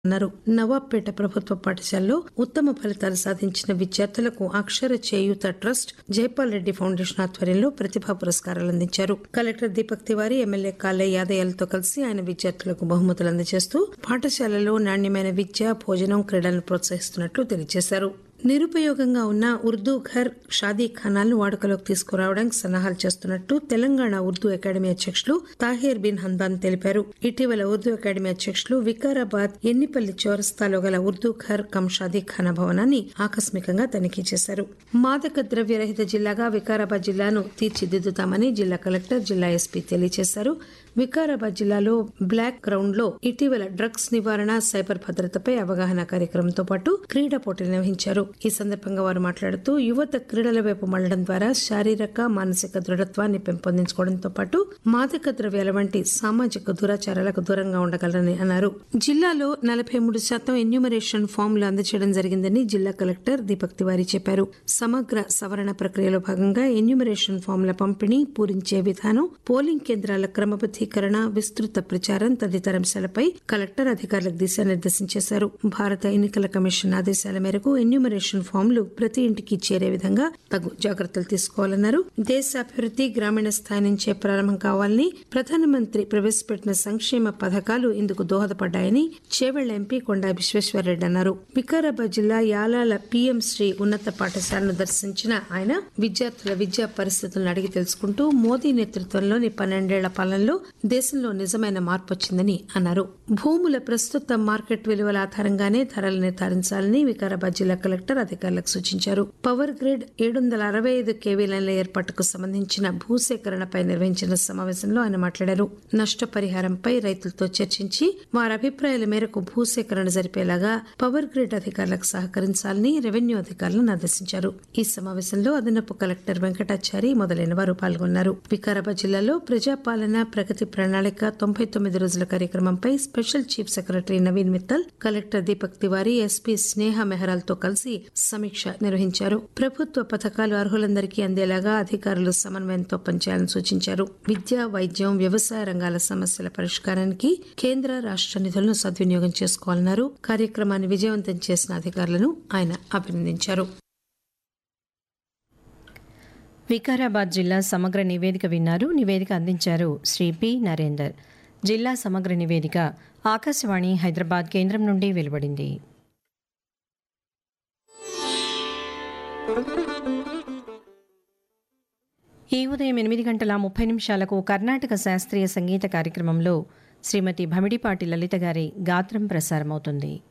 అన్నారు నవాబ్పేట ప్రభుత్వ పాఠశాలలో ఉత్తమ ఫలితాలు సాధించిన విద్యార్థులకు అక్షర చేయూత ట్రస్ట్ జైపాల్ రెడ్డి ఫౌండేషన్ ఆధ్వర్యంలో ప్రతిభా పురస్కారాలు అందించారు కలెక్టర్ దీపక్ తివారీ ఎమ్మెల్యే కాలే యాదయ్యలతో కలిసి ఆయన విద్యార్థులకు బహుమతులు అందజేస్తూ పాఠశాలలో నాణ్యమైన విద్య భోజనం క్రీడలను ప్రోత్సహిస్తున్నట్లు తెలియజేశారు నిరుపయోగంగా ఉన్న ఉర్దూ ఘర్ షాదీ ఖానాలను వాడుకలోకి తీసుకురావడానికి సన్నాహాలు చేస్తున్నట్టు తెలంగాణ ఉర్దూ అకాడమీ అధ్యక్షులు తాహీర్ బిన్ హన్బాన్ తెలిపారు ఇటీవల ఉర్దూ అకాడమీ అధ్యక్షులు వికారాబాద్ ఎన్నిపల్లి చౌరస్తాలో గల ఉర్దూ ఘర్ కమ్ షాదీ ఖానా భవనాన్ని ఆకస్మికంగా తనిఖీ చేశారు మాదక ద్రవ్యరహిత జిల్లాగా వికారాబాద్ జిల్లాను తీర్చిదిద్దుతామని జిల్లా కలెక్టర్ జిల్లా ఎస్పీ తెలియజేశారు వికారాబాద్ జిల్లాలో బ్లాక్ గ్రౌండ్ లో ఇటీవల డ్రగ్స్ నివారణ సైబర్ భద్రతపై అవగాహన కార్యక్రమంతో పాటు క్రీడా పోటీలు నిర్వహించారు ఈ సందర్భంగా వారు మాట్లాడుతూ యువత క్రీడల వైపు మళ్లడం ద్వారా శారీరక మానసిక దృఢత్వాన్ని పెంపొందించుకోవడంతో పాటు మాదక ద్రవ్యాల వంటి సామాజిక దురాచారాలకు దూరంగా ఉండగలరని అన్నారు జిల్లాలో నలభై మూడు శాతం ఎన్యూమరేషన్ ఫామ్లు అందజేయడం జరిగిందని జిల్లా కలెక్టర్ దీపక్ తివారీ చెప్పారు సమగ్ర సవరణ ప్రక్రియలో భాగంగా ఎన్యూమరేషన్ ఫామ్ల పంపిణీ పూరించే విధానం పోలింగ్ కేంద్రాల క్రమబద్దీకరణ విస్తృత ప్రచారం తదితర అంశాలపై కలెక్టర్ అధికారులకు దిశానిర్దేశం చేశారు భారత ఎన్నికల కమిషన్ ఆదేశాల మేరకు ఎన్యూమరేషన్ ఫామ్లు ప్రతి ఇంటికి చేరే విధంగా తగు జాగ్రత్తలు తీసుకోవాలన్నారు దేశ అభివృద్ది గ్రామీణ స్థాయి నుంచే ప్రారంభం కావాలని ప్రధానమంత్రి ప్రవేశపెట్టిన సంక్షేమ పథకాలు ఇందుకు దోహదపడ్డాయని చేవెళ్ల ఎంపీ కొండా విశ్వేశ్వరరెడ్డి అన్నారు వికారాబాద్ జిల్లా యాలాల పీఎం శ్రీ ఉన్నత పాఠశాలను దర్శించిన ఆయన విద్యార్థుల విద్యా పరిస్థితులను అడిగి తెలుసుకుంటూ మోదీ నేతృత్వంలోని పన్నెండేళ్ల పాలనలో దేశంలో నిజమైన మార్పు వచ్చిందని అన్నారు భూముల ప్రస్తుత మార్కెట్ విలువల ఆధారంగానే ధరలు నిర్ధారించాలని వికారాబాద్ జిల్లా కలెక్టర్ అధికారులకు సూచించారు పవర్ గ్రిడ్ ఏడు వందల అరవై ఐదు కేవీ లైన్ల ఏర్పాటుకు సంబంధించిన భూసేకరణపై నిర్వహించిన సమావేశంలో ఆయన మాట్లాడారు నష్టపరిహారంపై రైతులతో చర్చించి వారి అభిప్రాయాల మేరకు భూసేకరణ జరిపేలాగా పవర్ గ్రిడ్ అధికారులకు సహకరించాలని రెవెన్యూ అధికారులను ఆదేశించారు ఈ సమావేశంలో అదనపు కలెక్టర్ వెంకటాచారి మొదలైన వారు పాల్గొన్నారు వికారాబాద్ జిల్లాలో ప్రజాపాలన ప్రగతి ప్రణాళిక తొంభై తొమ్మిది రోజుల కార్యక్రమంపై special chief secretary Naveen Mittal collector Deepak Tiwari SP Sneha Mehral తో కలిసి సమీక్ష నిర్వహించారు ప్రభుత్వ పథకాలు అర్హులందరికీ అందేలాగా అధికారులు సమన్వయంతో పనిచేయాలని సూచించారు విద్య వైద్యం వ్యవసాయ రంగాల సమస్యల పరిష్కారానికి కేంద్ర రాష్ట నిధులను సద్వినియోగం చేసుకోవాలన్నారు కార్యక్రమాన్ని విజయవంతం చేసిన అధికారులను ఆయన అభినందించారు వికారాబాద్ జిల్లా సమగ్ర నివేదిక విన్నారు నివేదిక అందించారు శ్రీ పి నరేందర్ జిల్లా సమగ్ర నివేదిక ఆకాశవాణి హైదరాబాద్ కేంద్రం నుండి వెలువడింది ఈ ఉదయం ఎనిమిది గంటల ముప్పై నిమిషాలకు కర్ణాటక శాస్త్రీయ సంగీత కార్యక్రమంలో శ్రీమతి భమిడిపాటి లలిత గారి గాత్రం ప్రసారమవుతుంది